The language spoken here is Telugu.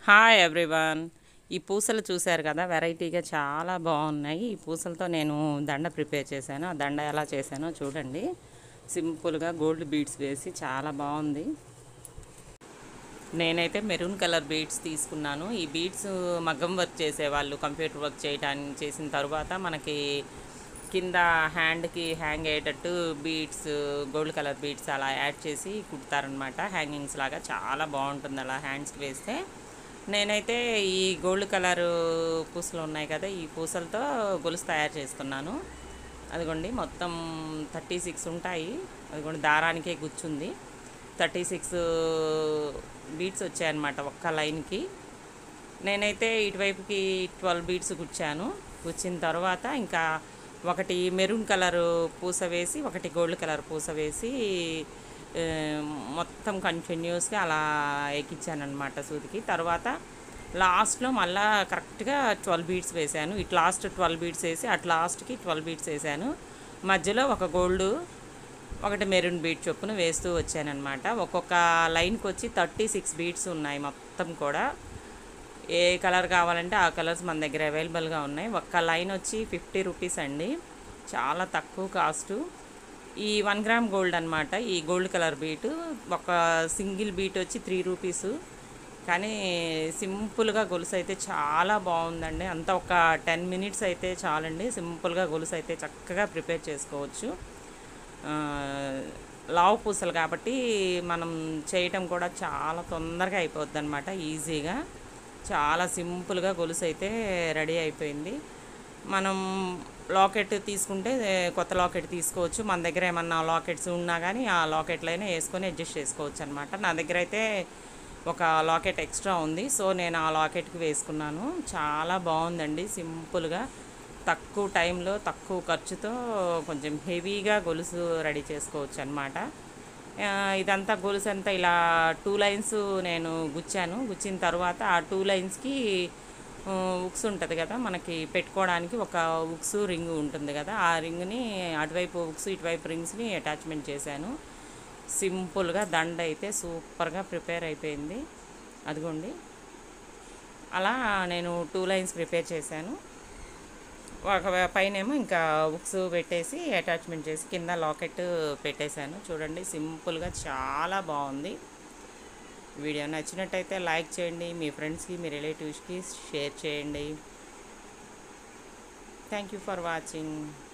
హాయ్ ఎవ్రీవన్ ఈ పూసలు చూశారు కదా వెరైటీగా చాలా బాగున్నాయి ఈ పూసలతో నేను దండ ప్రిపేర్ చేశాను ఆ దండ ఎలా చేశానో చూడండి సింపుల్గా గోల్డ్ బీడ్స్ వేసి చాలా బాగుంది నేనైతే మెరూన్ కలర్ బీడ్స్ తీసుకున్నాను ఈ బీడ్స్ మగ్గం వర్క్ చేసేవాళ్ళు కంప్యూటర్ వర్క్ చేయడానికి చేసిన తర్వాత మనకి కింద హ్యాండ్కి హ్యాంగ్ అయ్యేటట్టు బీడ్స్ గోల్డ్ కలర్ బీడ్స్ అలా యాడ్ చేసి కుడతారనమాట హ్యాంగింగ్స్ లాగా చాలా బాగుంటుంది అలా హ్యాండ్స్కి వేస్తే నేనైతే ఈ గోల్డ్ కలర్ పూసలు ఉన్నాయి కదా ఈ పూసలతో గొలుసు తయారు చేసుకున్నాను అదిగోండి మొత్తం థర్టీ సిక్స్ ఉంటాయి అదిగోండి దారానికే గుచ్చుంది థర్టీ సిక్స్ బీట్స్ వచ్చాయన్నమాట ఒక్క లైన్కి నేనైతే ఇటువైపుకి ట్వెల్వ్ బీట్స్ గుచ్చాను గుచ్చిన తర్వాత ఇంకా ఒకటి మెరూన్ కలర్ పూస వేసి ఒకటి గోల్డ్ కలర్ పూస వేసి ఆ, మొత్తం కంటిన్యూస్గా అలా ఎక్కించాను అనమాట సూదికి తర్వాత లాస్ట్లో మళ్ళా కరెక్ట్గా ట్వెల్వ్ బీట్స్ వేసాను ఇటు లాస్ట్ ట్వెల్వ్ బీట్స్ వేసి అటు లాస్ట్కి ట్వెల్వ్ బీట్స్ వేసాను మధ్యలో ఒక గోల్డ్ ఒకటి మెరూన్ బీట్ చొప్పున వేస్తూ వచ్చానమాట ఒక్కొక్క లైన్కి వచ్చి థర్టీ సిక్స్ బీట్స్ ఉన్నాయి మొత్తం కూడా ఏ కలర్ కావాలంటే ఆ కలర్స్ మన దగ్గర అవైలబుల్గా ఉన్నాయి ఒక్క లైన్ వచ్చి ఫిఫ్టీ రూపీస్ అండి చాలా తక్కువ కాస్టు ఈ వన్ గ్రామ్ గోల్డ్ అనమాట ఈ గోల్డ్ కలర్ బీట్ ఒక సింగిల్ బీట్ వచ్చి త్రీ రూపీస్ కానీ సింపుల్గా గొలుసు అయితే చాలా బాగుందండి అంతా ఒక టెన్ మినిట్స్ అయితే చాలండి సింపుల్గా గొలుసు అయితే చక్కగా ప్రిపేర్ చేసుకోవచ్చు ఆ, లావు పూసలు కాబట్టి మనం చేయటం కూడా చాలా తొందరగా అయిపోద్ది అనమాట ఈజీగా చాలా సింపుల్గా గొలుసు అయితే రెడీ అయిపోయింది మనం లాకెట్ తీసుకుంటే ఏ, కొత్త లాకెట్ తీసుకోవచ్చు మన దగ్గర ఏమన్నా లాకెట్స్ ఉన్నా కానీ ఆ లాకెట్లైనా వేసుకొని అడ్జస్ట్ చేసుకోవచ్చు అనమాట నా దగ్గర అయితే ఒక లాకెట్ ఎక్స్ట్రా ఉంది సో నేను ఆ లాకెట్కి వేసుకున్నాను చాలా బాగుందండి సింపుల్గా తక్కువ టైంలో తక్కువ ఖర్చుతో కొంచెం హెవీగా గొలుసు రెడీ చేసుకోవచ్చు అనమాట ఇదంతా గొలుసు అంతా ఇలా టూ లైన్స్ నేను గుచ్చాను గుచ్చిన తర్వాత ఆ టూ లైన్స్కి ఉక్స్ ఉంటుంది కదా మనకి పెట్టుకోవడానికి ఒక ఉక్స్ రింగ్ ఉంటుంది కదా ఆ రింగ్ని అటువైపు ఉక్స్ ఇటువైపు రింగ్స్ని అటాచ్మెంట్ చేశాను సింపుల్గా దండ అయితే సూపర్గా ప్రిపేర్ అయిపోయింది అదిగోండి అలా నేను టూ లైన్స్ ప్రిపేర్ చేశాను ఒక పైనేమో ఇంకా బుక్స్ పెట్టేసి అటాచ్మెంట్ చేసి కింద లాకెట్ పెట్టేశాను చూడండి సింపుల్గా చాలా బాగుంది వీడియో నచ్చినట్టయితే లైక్ చేయండి మీ ఫ్రెండ్స్కి మీ రిలేటివ్స్కి షేర్ చేయండి థ్యాంక్ యూ ఫర్ వాచింగ్